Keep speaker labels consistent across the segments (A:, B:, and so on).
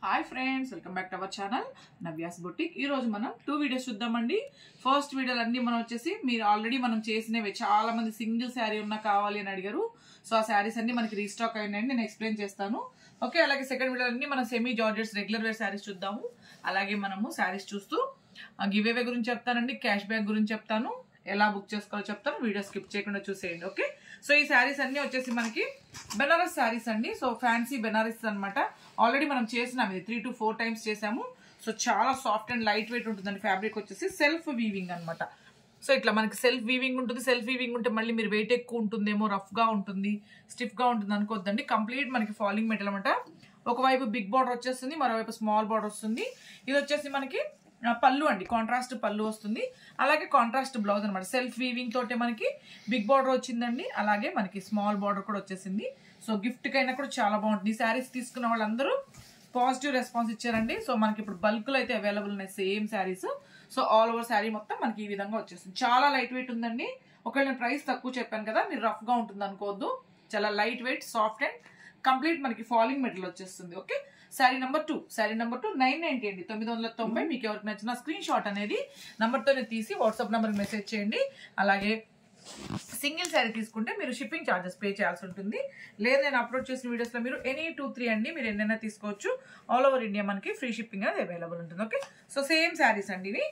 A: Hi friends welcome back to our channel Navya's boutique ఈ రోజు మనం టూ వీడియోస్ చూద్దామండి ఫస్ట్ వీడియోలు అన్ని మనం వచ్చేసి మీరు ఆల్రెడీ మనం చేసినవి చాలా మంది సింగిల్ శారీ ఉన్నా కావాలి అని అడిగారు సో ఆ శారీస్ అన్ని మనకి రీస్టాక్ అయినాయండి నేను ఎక్స్ప్లెయిన్ చేస్తాను ఓకే అలాగే సెకండ్ వీడియో అన్ని మనం semi georgettes regular wear saris చూద్దాము అలాగే మనము శారీస్ చూస్తూ గివ్ అవే గురించి చెప్తానండి క్యాష్ బ్యాక్ గురించి చెప్తాను ఎలా బుక్ చేసుకోవాలో చెప్తాను వీడియో స్కిప్ చేయకుండా చూసేయండి ఓకే సో ఈ శారీస్ అన్ని వచ్చేసి మనకి బెనారస్ శారీస్ అండి సో ఫ్యాన్సీ బెనారస్ అన్నమాట ఆల్రెడీ మనం చేసినాం ఇది త్రీ టు ఫోర్ టైమ్స్ చేసాము సో చాలా సాఫ్ట్ అండ్ లైట్ వెయిట్ ఉంటుందండి ఫ్యాబ్రిక్ వచ్చేసి సెల్ఫ్ వీవింగ్ అన్నమాట సో ఇట్లా మనకి సెల్ఫ్ వీవింగ్ ఉంటుంది సెల్ఫ్ వీవింగ్ ఉంటే మళ్ళీ మీరు వెయిట్ ఎక్కువ ఉంటుందేమో రఫ్ గా ఉంటుంది స్టిఫ్ గా ఉంటుంది అనుకోవద్దండి కంప్లీట్ మనకి ఫాలింగ్ మెటల్ అనమాట ఒకవైపు బిగ్ బార్డర్ వచ్చేస్తుంది మరోవైపు స్మాల్ బార్డర్ వస్తుంది ఇది వచ్చేసి మనకి ఆ, పళ్ళు అండి కాంట్రాస్ట్ పళ్ళు వస్తుంది అలాగే కాంట్రాస్ట్ బ్లౌజ్ అనమాట సెల్ఫ్ వీవింగ్ తోటే మనకి బిగ్ బార్డర్ వచ్చిందండి అలాగే మనకి స్మాల్ బార్డర్ కూడా వచ్చేసింది సో గిఫ్ట్ కైనా కూడా చాలా బాగుంటుంది ఈ శారీస్ తీసుకున్న వాళ్ళందరూ పాజిటివ్ రెస్పాన్స్ ఇచ్చారండి సో మనకి ఇప్పుడు బల్క్ లో అయితే అవైలబుల్ ఉన్నాయి same saris so all over sari మొత్తం మనకి ఈ విధంగా వచ్చేస్తుంది చాలా లైట్ వెయిట్ ఉందండి ఒకవేళ నేను ప్రైస్ తక్కువ చెప్పాను కదా మీరు రఫ్ గా ఉంటుంది అనుకోవద్దు చాలా light lightweight soft and complete మనకి ఫాలింగ్ మెటీరియల్ వచ్చేస్తుంది okay sari number two sari number two nine ninety అండి తొమ్మిది వందల తొంభై మీకు ఎవరికి నచ్చిన స్క్రీన్ షాట్ అనేది నంబర్తోనే తీసి వాట్సాప్ నెంబర్ మెసేజ్ చేయండి అలాగే సింగిల్ శారీ తీసుకుంటే మీరు షిప్పింగ్ ఛార్జెస్ పే చేయాల్సి ఉంటుంది లేదు నేను అప్లోడ్ చేసిన వీడియోస్లో మీరు ఎనీ టూ త్రీ అండి మీరు ఎన్నైనా తీసుకోవచ్చు ఆల్ ఓవర్ ఇండియా మనకి ఫ్రీ షిప్పింగ్ అనేది అవైలబుల్ ఉంటుంది ఓకే సో సేమ్ శారీస్ అండి ఇవి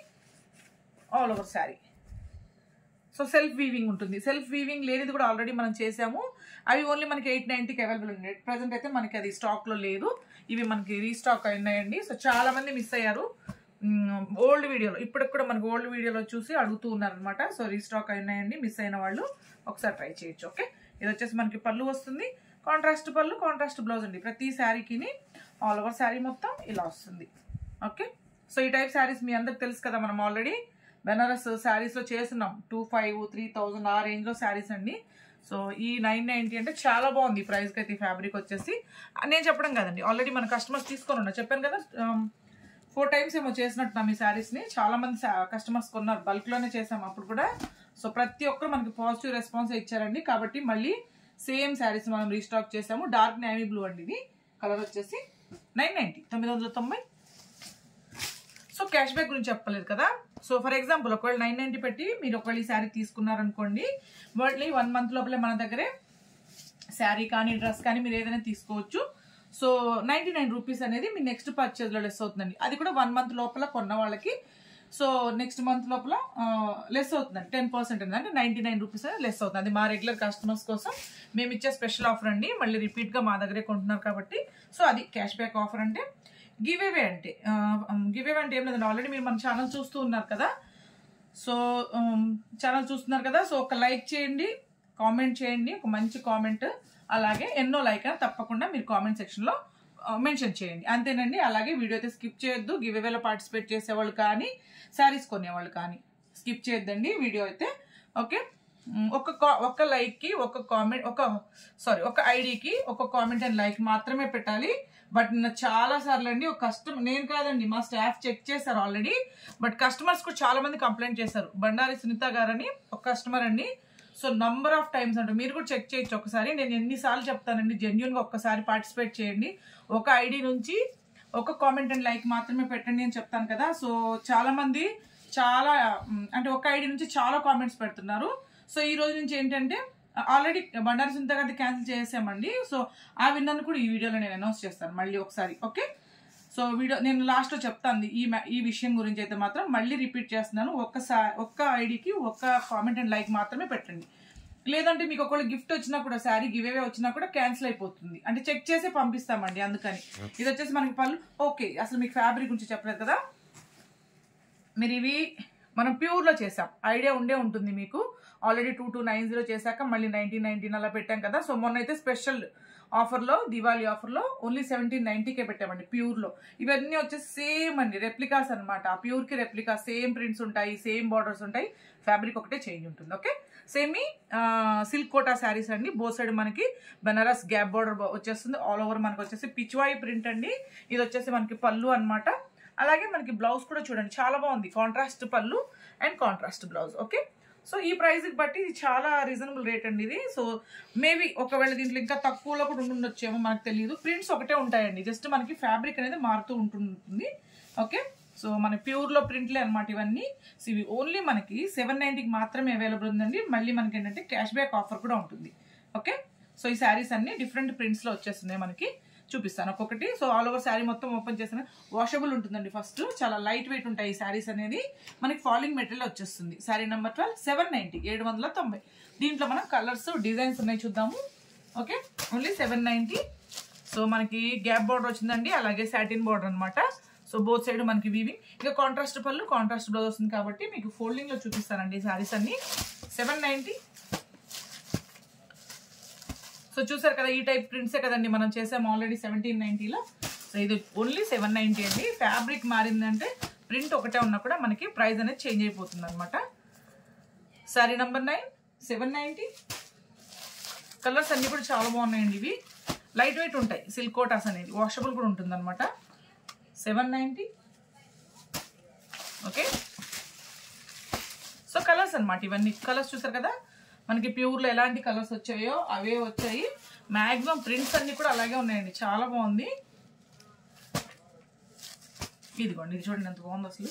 A: all over sari so self weaving ఉంటుంది సెల్ఫ్ వీవింగ్ లేనిది కూడా ఆల్రెడీ మనం చేసాము అవి ఓన్లీ మనకి ఎయిట్ నైన్టీకి అవైలబుల్ ఉన్నాయి ప్రజెంట్ అయితే మనకి అది స్టాక్లో లేదు ఇవి మనకి రీస్టాక్ అయినాయండి సో చాలా మంది మిస్ అయ్యారు ఓల్డ్ వీడియోలో ఇప్పటికి కూడా మనకి ఓల్డ్ వీడియోలో చూసి అడుగుతూ ఉన్నారనమాట సో రీస్టాక్ అయినాయండి మిస్ అయిన వాళ్ళు ఒకసారి ట్రై చేయొచ్చు ఓకే ఇది వచ్చేసి మనకి పళ్ళు వస్తుంది కాంట్రాస్ట్ పళ్ళు కాంట్రాస్ట్ బ్లౌజ్ అండి ప్రతి శారీకి ఆల్ ఓవర్ శారీ మొత్తం ఇలా వస్తుంది ఓకే సో ఈ టైప్ శారీస్ మీ అందరికి తెలుసు కదా మనం ఆల్రెడీ బెనారస్ శారీస్లో చేస్తున్నాం టూ ఫైవ్ త్రీ థౌజండ్ ఆ రేంజ్లో శారీస్ అండి సో ఈ నైన్ నైంటీ అంటే చాలా బాగుంది ఈ ప్రైస్కి అయితే ఈ ఫ్యాబ్రిక్ వచ్చేసి నేను చెప్పడం కదండి ఆల్రెడీ మన కస్టమర్స్ తీసుకొని ఉన్నా చెప్పాను కదా ఫోర్ టైమ్స్ ఏమో చేసినట్టున్నాం ఈ శారీస్ని చాలా మంది కస్టమర్స్ కొన్నారు బల్క్లోనే చేసాం అప్పుడు కూడా సో ప్రతి ఒక్కరు మనకి పాజిటివ్ రెస్పాన్స్ ఇచ్చారండి కాబట్టి మళ్ళీ సేమ్ శారీస్ మనం రీస్టాక్ చేసాము డార్క్ నేవీ బ్లూ అండి ఇది కలర్ వచ్చేసి నైన్ నైంటీ తొమ్మిది వందల తొంభై సో క్యాష్ బ్యాక్ గురించి చెప్పలేదు కదా సో ఫర్ ఎగ్జాంపుల్ ఒకవేళ నైన్ నైన్టీ పెట్టి మీరు ఒకవేళ ఈ శారీ తీసుకున్నారనుకోండి మళ్ళీ వన్ మంత్ లోపలే మన దగ్గరే శారీ కానీ డ్రెస్ కానీ మీరు ఏదైనా తీసుకోవచ్చు సో నైంటీ నైన్ రూపీస్ అనేది మీ నెక్స్ట్ పర్చేజ్లో లెస్ అవుతుందండి అది కూడా వన్ మంత్ లోపల కొన్న వాళ్ళకి సో నెక్స్ట్ మంత్ లోపల లెస్ అవుతుందండి టెన్ పర్సెంట్ అంటే నైంటీ నైన్ రూపీస్ అనేది లెస్ అవుతుంది అది మా రెగ్యులర్ కస్టమర్స్ కోసం మేము ఇచ్చే స్పెషల్ ఆఫర్ అండి మళ్ళీ రిపీట్గా మా దగ్గరే కొంటున్నారు కాబట్టి సో అది క్యాష్ బ్యాక్ ఆఫర్ అంటే గివ్ అవే అంటే గివ్ అవే అంటే ఏం లేదండి ఆల్రెడీ మీరు మన ఛానల్ చూస్తూ ఉన్నారు కదా సో ఛానల్ చూస్తున్నారు కదా సో ఒక లైక్ చేయండి కామెంట్ చేయండి ఒక మంచి కామెంట్ అలాగే ఎన్నో లైక్ అని తప్పకుండా మీరు కామెంట్ సెక్షన్లో మెన్షన్ చేయండి అంతేనండి అలాగే వీడియో అయితే స్కిప్ చేయొద్దు గివ్ అవేలో పార్టిసిపేట్ చేసేవాళ్ళు కానీ శారీస్ కొనేవాళ్ళు కానీ స్కిప్ చేయొద్దండి వీడియో అయితే ఓకే మ్, ఒక కా- ఒక లైక్కి ఒక కామెంట్ ఒక సారీ ఒక ఐడికి ఒక కామెంట్ అండ్ లైక్ మాత్రమే పెట్టాలి బట్ నిన్న చాలా సార్లు అండి ఒక కస్టమర్ నేను కాదండి మా స్టాఫ్ చెక్ చేశారు ఆల్రెడీ బట్ కస్టమర్స్ కూడా చాలా మంది కంప్లైంట్ చేశారు బండారి సునీత గారని ఒక కస్టమర్ అండి సో నంబర్ ఆఫ్ టైమ్స్ అంటే మీరు కూడా చెక్ చేయొచ్చు ఒకసారి నేను ఎన్నిసార్లు చెప్తానండి జెన్యున్గా ఒక్కసారి పార్టిసిపేట్ చేయండి ఒక ఐడి నుంచి ఒక కామెంట్ అండ్ లైక్ మాత్రమే పెట్టండి అని చెప్తాను కదా సో చాలా మంది చాలా మ్, అంటే ఒక ఐడి నుంచి చాలా కామెంట్స్ పెడుతున్నారు సో ఈ రోజు నుంచి ఏంటంటే ఆల్రెడీ బండారి సునీత గారిది క్యాన్సిల్ చేసామండి సో ఆ విన్నర్ని కూడా ఈ వీడియోలో నేను అనౌన్స్ చేస్తాను మళ్ళీ ఒకసారి ఓకే సో వీడియో నేను లాస్ట్లో చెప్తాను ఈ మ- ఈ విషయం గురించి అయితే మాత్రం మళ్ళీ రిపీట్ చేస్తున్నాను ఒక్కసారి ఒక్క ఐడికి ఒక్క కామెంట్ అండ్ లైక్ మాత్రమే పెట్టండి లేదంటే మీకు ఒకవేళ గిఫ్ట్ వచ్చినా కూడా శారీ గివ్ అవే వచ్చినా కూడా క్యాన్సిల్ అయిపోతుంది అంటే చెక్ చేసి పంపిస్తామండి అందుకని ఇది వచ్చేసి మనకి పళ్ళు ఓకే అసలు మీకు ఫ్యాబ్రిక్ గురించి చెప్పలేదు కదా మీరు ఇవి మనం ప్యూర్లో చేసాం ఐడియా ఉండే ఉంటుంది మీకు already two two nine zero చేశాక మళ్ళీ నైన్టీన్ నైన్టీన్ అలా పెట్టాం కదా సో మొన్న అయితే స్పెషల్ ఆఫర్లో దివాళీ ఆఫర్లో ఓన్లీ సెవెంటీన్ నైన్టీకే పెట్టామండి ప్యూర్లో ఇవన్నీ వచ్చేసి సేమ్ అండి రెప్లికాస్ అనమాట ఆ ప్యూర్కి రెప్లికా సేమ్ ప్రింట్స్ ఉంటాయి సేమ్ బార్డర్స్ ఉంటాయి ఫ్యాబ్రిక్ ఒకటే చేంజ్ ఉంటుంది okay semi silk Kota saris అండి బో సైడ్ మనకి బనారస్ గ్యాప్ బార్డర్ వచ్చేస్తుంది ఆల్ ఓవర్ మనకి వచ్చేసి పిచ్వాయి ప్రింట్ అండి ఇది వచ్చేసి మనకి పళ్ళు అన్నమాట అలాగే మనకి బ్లౌజ్ కూడా చూడండి చాలా బాగుంది కాంట్రాస్ట్ పళ్ళు and contrast blouse okay so ఈ ప్రైస్కి బట్టి ఇది చాలా రీజనబుల్ రేట్ అండి ఇది సో మేబీ ఒకవేళ దీంట్లో ఇంకా తక్కువలో కూడా ఉండొచ్చేమో మనకు తెలియదు ప్రింట్స్ ఒకటే ఉంటాయండి జస్ట్ మనకి ఫ్యాబ్రిక్ అనేది మారుతూ ఉంటుంటుంది ఓకే సో మన ప్యూర్లో ప్రింట్లే అనమాట ఇవన్నీ సో ఇవి ఓన్లీ మనకి సెవెన్ నైంటీకి మాత్రమే అవైలబుల్ ఉందండి మళ్ళీ మనకి ఏంటంటే క్యాష్ బ్యాక్ ఆఫర్ కూడా ఉంటుంది ఓకే సో ఈ శారీస్ అన్ని డిఫరెంట్ ప్రింట్స్లో వచ్చేస్తున్నాయి మనకి చూపిస్తాను ఒక్కొక్కటి సో ఆల్ ఓవర్ శారీ మొత్తం ఓపెన్ చేసిన వాషబుల్ ఉంటుందండి ఫస్ట్ చాలా లైట్ వెయిట్ ఉంటాయి ఈ శారీస్ అనేది మనకి ఫాలింగ్ మెటీరియల్ వచ్చేస్తుంది sari number twelve seven ninety ఏడు వందల తొంభై దీంట్లో మనం కలర్స్ డిజైన్స్ ఉన్నాయి చూద్దాము okay only seven ninety so మనకి గ్యాప్ బార్డర్ వచ్చిందండి అలాగే సాటిన్ బార్డర్ అనమాట సో బోత్ సైడ్ మనకి వీవింగ్ ఇక కాంట్రాస్ట్ పళ్ళు కాంట్రాస్ట్ బ్లౌజ్ వస్తుంది కాబట్టి మీకు ఫోల్డింగ్ లో చూపిస్తానండి ఈ శారీస్ అన్ని సెవెన్ నైంటీ సో చూసారు కదా ఈ టైప్ ప్రింట్సే కదండి మనం చేసాం ఆల్రెడీ సెవెంటీన్ నైన్టీలో సో ఇది ఓన్లీ సెవెన్ నైంటీ అండి ఫ్యాబ్రిక్ మారిందంటే ప్రింట్ ఒకటే ఉన్నా కూడా మనకి ప్రైస్ అనేది చేంజ్ అయిపోతుంది అనమాట sari number nine seven ninety colours అన్ని కూడా చాలా బాగున్నాయండి ఇవి లైట్ వెయిట్ ఉంటాయి సిల్క్ కోటాస్ అనేది వాషబుల్ కూడా ఉంటుంది అనమాట seven ninety okay so colours అనమాట ఇవన్నీ కలర్స్ చూసారు కదా మనకి ప్యూర్లో ఎలాంటి కలర్స్ వచ్చాయో అవే వచ్చాయి మ్యాక్సిమం ప్రింట్స్ అన్ని కూడా అలాగే ఉన్నాయండి చాలా బాగుంది ఇదిగోండి ఇది చూడండి ఎంత బాగుంది అసలు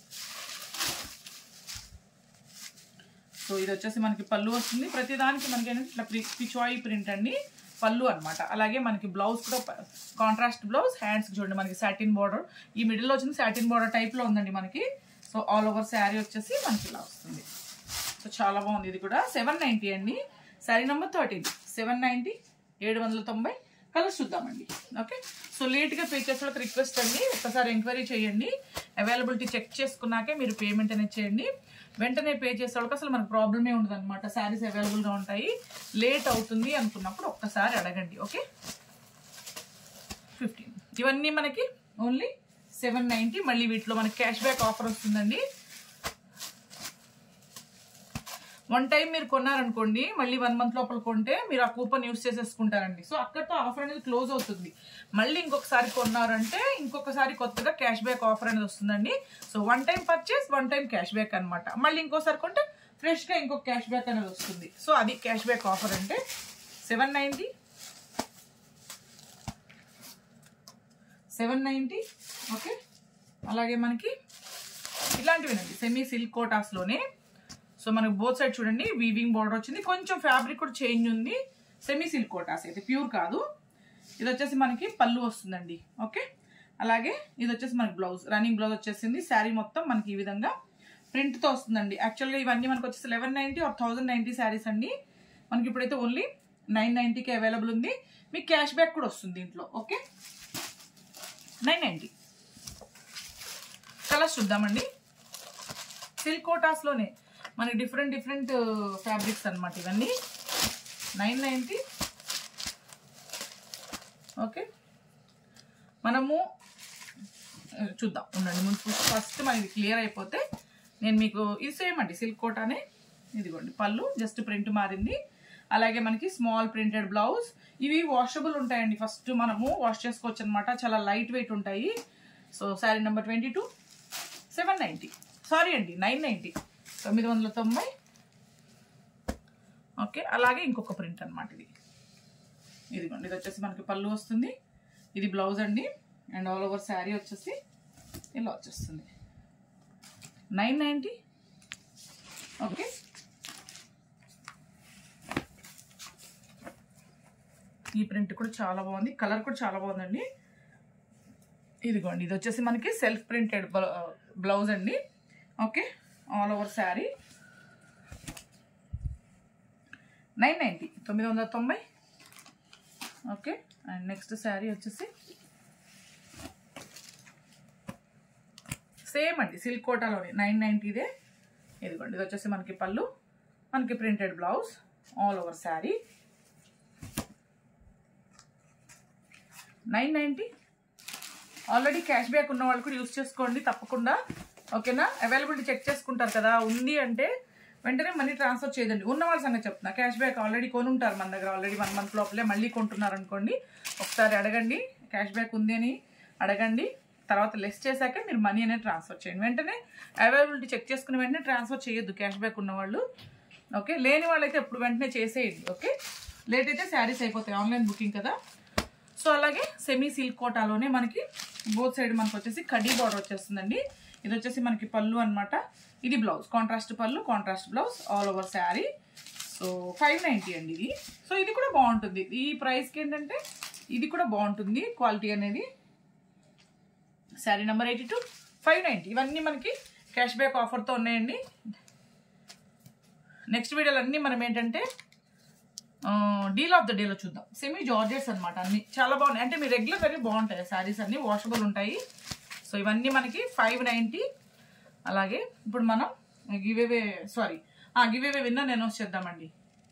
A: సో ఇది వచ్చేసి మనకి పళ్ళు వస్తుంది ప్రతి దానికి మనకి ఏంటంటే ఇట్లా పిచ్వాయి ప్రింట్ అండి పళ్ళు అనమాట అలాగే మనకి బ్లౌజ్ కూడా కాంట్రాస్ట్ బ్లౌజ్ హ్యాండ్స్ చూడండి మనకి సాటిన్ బార్డర్ ఈ మిడిల్లో వచ్చింది సాటిన్ బార్డర్ టైప్లో ఉందండి మనకి సో ఆల్ ఓవర్ శారీ వచ్చేసి మనకి ఇలా వస్తుంది సో చాలా బాగుంది ఇది కూడా సెవెన్ నైంటీ అండి sari number thirteen seven ninety ఏడు వందల తొంభై కలర్స్ చూద్దామండి ఓకే సో లేట్గా పే చేసే వాళ్ళకి రిక్వెస్ట్ అండి ఒక్కసారి ఎంక్వైరీ చేయండి అవైలబిలిటీ చెక్ చేసుకున్నాకే మీరు పేమెంట్ అనేది చేయండి వెంటనే పే చేసే వాళ్ళకి అసలు మనకు ప్రాబ్లమే ఉండదు అనమాట శారీస్ అవైలబుల్గా ఉంటాయి లేట్ అవుతుంది అనుకున్నప్పుడు ఒక్కసారి అడగండి ఓకే ఫిఫ్టీన్ ఇవన్నీ మనకి ఓన్లీ సెవెన్ నైంటీ మళ్ళీ వీటిలో మనకి క్యాష్ బ్యాక్ ఆఫర్ వస్తుందండి వన్ టైం మీరు కొన్నారనుకోండి మళ్ళీ వన్ మంత్ లోపల కొంటే మీరు ఆ కూపన్ యూస్ చేసేసుకుంటారండి సో అక్కడితో ఆఫర్ అనేది క్లోజ్ అవుతుంది మళ్ళీ ఇంకొకసారి కొన్నారంటే ఇంకొకసారి కొత్తగా క్యాష్ బ్యాక్ ఆఫర్ అనేది వస్తుందండి so one time purchase one time cash back అనమాట మళ్ళీ ఇంకోసారి కొంటే ఫ్రెష్గా ఇంకొక క్యాష్ బ్యాక్ అనేది వస్తుంది సో అది క్యాష్ బ్యాక్ ఆఫర్ అంటే seven ninety seven ninety okay అలాగే మనకి ఇలాంటివినండి సెమీ సిల్క్ కోటాస్లోనే సో మనకి బోత్ సైడ్ చూడండి వీవింగ్ బార్డర్ వచ్చింది కొంచెం ఫ్యాబ్రిక్ కూడా చేంజ్ ఉంది సెమీ సిల్క్ కోటాస్ అయితే ప్యూర్ కాదు ఇది వచ్చేసి మనకి పళ్ళు వస్తుందండి ఓకే అలాగే ఇది వచ్చేసి మనకి బ్లౌజ్ రన్నింగ్ బ్లౌజ్ వచ్చేసింది శారీ మొత్తం మనకి ఈ విధంగా ప్రింట్తో వస్తుందండి యాక్చువల్గా ఇవన్నీ మనకి వచ్చేసి eleven ninety or thousand ninety saris అండి మనకి ఇప్పుడైతే ఓన్లీ నైన్ నైంటీకి అవైలబుల్ ఉంది మీకు క్యాష్ బ్యాక్ కూడా వస్తుంది దీంట్లో ఓకే నైన్ నైంటీ కలర్స్ చూద్దామండి సిల్క్ కోటాస్లోనే మనకి డిఫరెంట్ డిఫరెంట్ ఫ్యాబ్రిక్స్ అనమాట ఇవన్నీ నైన్ నైంటీ ఓకే మనము ఆ, చూద్దాం ఉండండి ముందు ఫస్ట్ మనకి క్లియర్ అయిపోతే నేను మీకు ఇది సేమ్ అండి సిల్క్ కోటానే ఇదిగోండి పళ్ళు జస్ట్ ప్రింట్ మారింది అలాగే మనకి స్మాల్ ప్రింటెడ్ బ్లౌజ్ ఇవి వాషబుల్ ఉంటాయండి ఫస్ట్ మనము వాష్ చేసుకోవచ్చు అనమాట చాలా లైట్ వెయిట్ ఉంటాయి so sari number twenty two seven ninety sari అండి నైన్ నైంటీ తొమ్మిది వందల తొంభై ఓకే అలాగే ఇంకొక ప్రింట్ అనమాట ఇది ఇదిగోండి ఇది వచ్చేసి మనకి పళ్ళు వస్తుంది ఇది బ్లౌజ్ అండి అండ్ ఆల్ ఓవర్ శారీ వచ్చేసి ఇలా వచ్చేస్తుంది నైన్ నైంటీ ఓకే ఈ ప్రింట్ కూడా చాలా బాగుంది కలర్ కూడా చాలా బాగుందండి ఇదిగోండి ఇది వచ్చేసి మనకి సెల్ఫ్ ప్రింటెడ్ బ్లౌజ్ అండి okay all over sari nine ninety తొమ్మిది వందల తొంభై ఓకే అండ్ నెక్స్ట్ శారీ వచ్చేసి సేమ్ అండి సిల్క్ కోటాలోని నైన్ నైంటీదే ఇదిగోండి ఇది వచ్చేసి మనకి పళ్ళు మనకి printed blouse all over sari nine ninety already cash back ఉన్న వాళ్ళు కూడా యూస్ చేసుకోండి తప్పకుండా ఓకేనా అవైలబిలిటీ చెక్ చేసుకుంటారు కదా ఉంది అంటే వెంటనే మనీ ట్రాన్స్ఫర్ చేయదండి ఉన్న వాళ్ళ సంగతి చెప్తున్నా క్యాష్ బ్యాక్ ఆల్రెడీ కొనుంటారు మన దగ్గర ఆల్రెడీ వన్ మంత్ లోపలే మళ్ళీ కొంటున్నారు అనుకోండి ఒకసారి అడగండి క్యాష్ బ్యాక్ ఉంది అని అడగండి తర్వాత లెస్ చేశాక మీరు మనీ అనేది ట్రాన్స్ఫర్ చేయండి వెంటనే అవైలబిలిటీ చెక్ చేసుకుని వెంటనే ట్రాన్స్ఫర్ చేయొద్దు క్యాష్ బ్యాక్ ఉన్న వాళ్ళు ఓకే లేని వాళ్ళైతే ఎప్పుడు వెంటనే చేసేయండి ఓకే లేట్ అయితే శారీస్ అయిపోతాయి ఆన్లైన్ బుకింగ్ కదా సో అలాగే సెమీ సిల్క్ కోటాలోనే మనకి బోత్ సైడ్ మనకు వచ్చేసి కడీ బార్డర్ వచ్చేస్తుందండి ఇది వచ్చేసి మనకి పళ్ళు అన్నమాట ఇది బ్లౌజ్ కాంట్రాస్ట్ పళ్ళు contrast blouse all over sari so five ninety అండి ఇది సో ఇది కూడా బాగుంటుంది ఈ ప్రైస్కి ఏంటంటే ఇది కూడా బాగుంటుంది క్వాలిటీ అనేది sari number eighty two five ninety ఇవన్నీ మనకి క్యాష్ బ్యాక్ ఆఫర్తో ఉన్నాయండి నెక్స్ట్ వీడియోలు అన్నీ మనం ఏంటంటే డీల్ ఆఫ్ ద డేలో చూద్దాం సెమీ జార్జెస్ అనమాట అన్ని చాలా బాగున్నాయి అంటే మీ రెగ్యులర్ వెరీ బాగుంటాయి శారీస్ అన్ని వాషబుల్ ఉంటాయి సో ఇవన్నీ మనకి ఫైవ్ నైంటీ అలాగే ఇప్పుడు మనం గివేవే సారీ గివేవే విన్నా నేను చేద్దామండి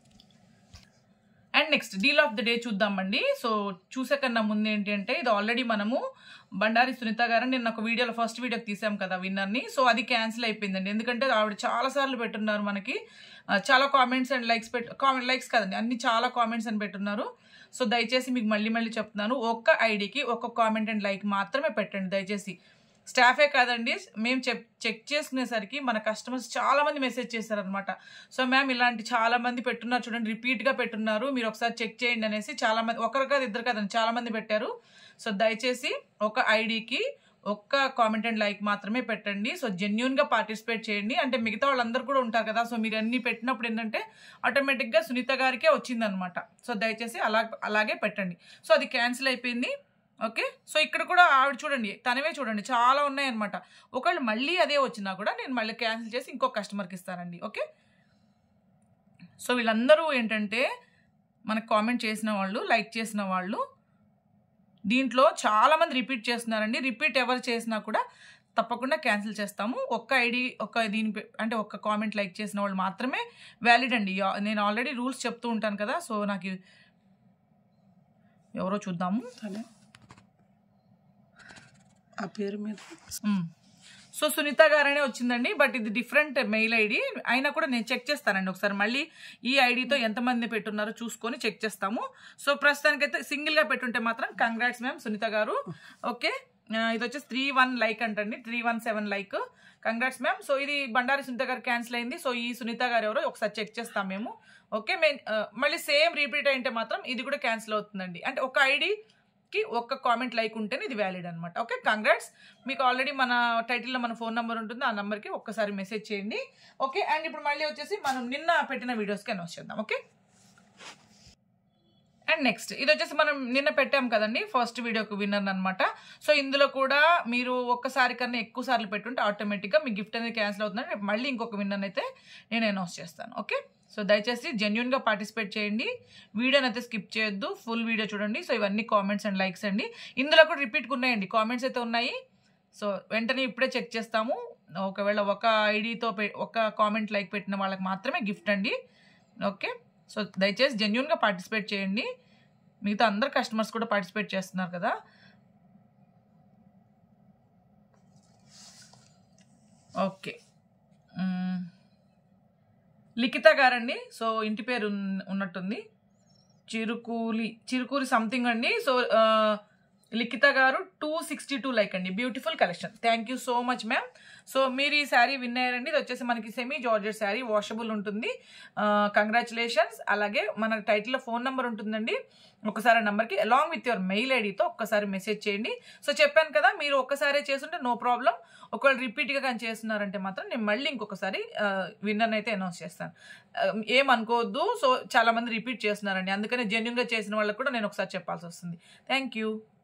A: and next deal of the day చూద్దామండి సో చూసే కన్నా ముందు ఏంటి అంటే ఇది ఆల్రెడీ మనము బండారి సునీత గారు నిన్న ఒక వీడియోలో ఫస్ట్ వీడియోకి తీసాం కదా విన్నర్ని సో అది క్యాన్సిల్ అయిపోయిందండి ఎందుకంటే ఆవిడ చాలా సార్లు పెట్టున్నారు మనకి ఆ, చాలా కామెంట్స్ అండ్ లైక్స్ పెట్టు కామెంట్ లైక్స్ కదండి అన్ని చాలా కామెంట్స్ అని పెట్టున్నారు సో దయచేసి మీకు మళ్ళీ మళ్ళీ చెప్తున్నాను ఒక్క ఐడికి ఒక్క కామెంట్ అండ్ లైక్ మాత్రమే పెట్టండి దయచేసి స్టాఫే కాదండి మేము చెక్ చెక్ చేసుకునేసరికి మన కస్టమర్స్ చాలా మంది మెసేజ్ చేశారనమాట సో మ్యామ్ ఇలాంటి చాలా మంది పెట్టున్నారు చూడండి రిపీట్గా పెట్టున్నారు మీరు ఒకసారి చెక్ చేయండి అనేసి చాలా మంది ఒకరు కాదు ఇద్దరు కాదండి చాలా మంది పెట్టారు సో దయచేసి ఒక ఐడికి ఒక్క కామెంట్ అండ్ లైక్ మాత్రమే పెట్టండి సో జెన్యున్గా పార్టిసిపేట్ చేయండి అంటే మిగతా వాళ్ళందరూ కూడా ఉంటారు కదా సో మీరు అన్ని పెట్టినప్పుడు ఏంటంటే ఆటోమేటిక్గా సునీత గారికే వచ్చిందనమాట సో దయచేసి అలా అలాగే పెట్టండి సో అది క్యాన్సిల్ అయిపోయింది ఓకే సో ఇక్కడ కూడా ఆవిడ చూడండి తనవే చూడండి చాలా ఉన్నాయన్నమాట ఒకళ్ళు మళ్ళీ అదే వచ్చినా కూడా నేను మళ్ళీ క్యాన్సిల్ చేసి ఇంకో కస్టమర్కి ఇస్తానండి ఓకే సో వీళ్ళందరూ ఏంటంటే మనకు కామెంట్ చేసిన వాళ్ళు లైక్ చేసిన వాళ్ళు దీంట్లో చాలామంది రిపీట్ చేస్తున్నారండి రిపీట్ ఎవరు చేసినా కూడా తప్పకుండా క్యాన్సిల్ చేస్తాము ఒక్క ఐడి ఒక్క దీని పె- అంటే ఒక్క కామెంట్ లైక్ చేసిన వాళ్ళు మాత్రమే వ్యాలిడ్ అండి యా- నేను ఆల్రెడీ రూల్స్ చెప్తూ ఉంటాను కదా సో నాకు ఎవరో చూద్దాము
B: తనే ఆ పేరు మీద
A: మ్మ్. సో సునీత గారనే వచ్చిందండి బట్ ఇది డిఫరెంట్ మెయిల్ ఐడి అయినా కూడా నేను చెక్ చేస్తానండి ఒకసారి మళ్ళీ ఈ ఐడితో ఎంతమంది పెట్టున్నారో చూసుకొని చెక్ చేస్తాము సో ప్రస్తుతానికైతే సింగిల్గా పెట్టుంటే మాత్రం కంగ్రాట్స్ మ్యామ్ సునీత గారు ఓకే ఆ, ఇది వచ్చేసి త్రీ వన్ లైక్ అంటండి three one seven like congrats ma'am so ఇది బండారి సునీత గారు క్యాన్సిల్ అయింది సో ఈ సునీత గారు ఎవరో ఒకసారి చెక్ చేస్తాం మేము ఓకే మే మళ్ళీ సేమ్ రిపీట్ అయితే మాత్రం ఇది కూడా క్యాన్సిల్ అవుతుందండి అంటే ఒక ఐడికి ఒక్క కామెంట్ లైక్ ఉంటేనే ఇది వ్యాలిడ్ అనమాట ఓకే కంగ్రాట్స్ మీకు ఆల్రెడీ మన టైటిల్లో మన ఫోన్ నెంబర్ ఉంటుంది ఆ నెంబర్కి ఒక్కసారి మెసేజ్ చేయండి ఓకే అండ్ ఇప్పుడు మళ్ళీ వచ్చేసి మనం నిన్న పెట్టిన వీడియోస్కి అనౌన్స్ చేద్దాం ఓకే అండ్ నెక్స్ట్ ఇది వచ్చేసి మనం నిన్న పెట్టాం కదండి ఫస్ట్ వీడియోకి విన్నర్ అనమాట సో ఇందులో కూడా మీరు ఒక్కసారి కన్నా ఎక్కువ సార్లు పెట్టుంటే ఆటోమేటిక్గా మీ గిఫ్ట్ అనేది క్యాన్సిల్ అవుతుందని రేపు మళ్ళీ ఇంకొక విన్నర్ అయితే నేను అనౌన్స్ చేస్తాను ఓకే సో దయచేసి జెన్యున్గా పార్టిసిపేట్ చేయండి వీడియోని అయితే స్కిప్ చేయొద్దు ఫుల్ వీడియో చూడండి సో ఇవన్నీ కామెంట్స్ అండ్ లైక్స్ అండి ఇందులో కూడా రిపీట్గా ఉన్నాయండి కామెంట్స్ అయితే ఉన్నాయి సో వెంటనే ఇప్పుడే చెక్ చేస్తాము ఒకవేళ ఒక ఐడితో ఒక కామెంట్ లైక్ పెట్టిన వాళ్ళకి మాత్రమే గిఫ్ట్ అండి ఓకే సో దయచేసి జెన్యున్గా పార్టిసిపేట్ చేయండి మిగతా అందరు కస్టమర్స్ కూడా పార్టిసిపేట్ చేస్తున్నారు కదా ఓకే మ్మ్. లిఖిత గారండి సో ఇంటి పేరు ఉన్- ఉన్నట్టుంది చిరుకూలి చిరుకూరి సంథింగ్ అండి సో ఆ, Likhitha garu two sixty two like అండి beautiful collection thank you so much ma'am so మీరు ఈ శారీ విన్ అయ్యారండి ఇది వచ్చేసి మనకి సెమీ జార్జెట్ శారీ వాషబుల్ ఉంటుంది కంగ్రాచులేషన్స్ అలాగే మన టైటిల్లో ఫోన్ నెంబర్ ఉంటుందండి ఒకసారి నెంబర్కి అలాంగ్ విత్ యువర్ మెయిల్ ఐడితో ఒక్కసారి మెసేజ్ చేయండి సో చెప్పాను కదా మీరు ఒక్కసారే చేస్తుంటే నో ప్రాబ్లం ఒకవేళ రిపీట్గా కానీ చేస్తున్నారంటే మాత్రం నేను మళ్ళీ ఇంకొకసారి విన్నర్ అయితే అనౌన్స్ చేస్తాను ఆ, ఏమనుకోవద్దు సో చాలా మంది రిపీట్ చేస్తున్నారండి అందుకని జెన్యున్గా చేసిన వాళ్ళకి కూడా నేను ఒకసారి చెప్పాల్సి వస్తుంది థ్యాంక్ యూ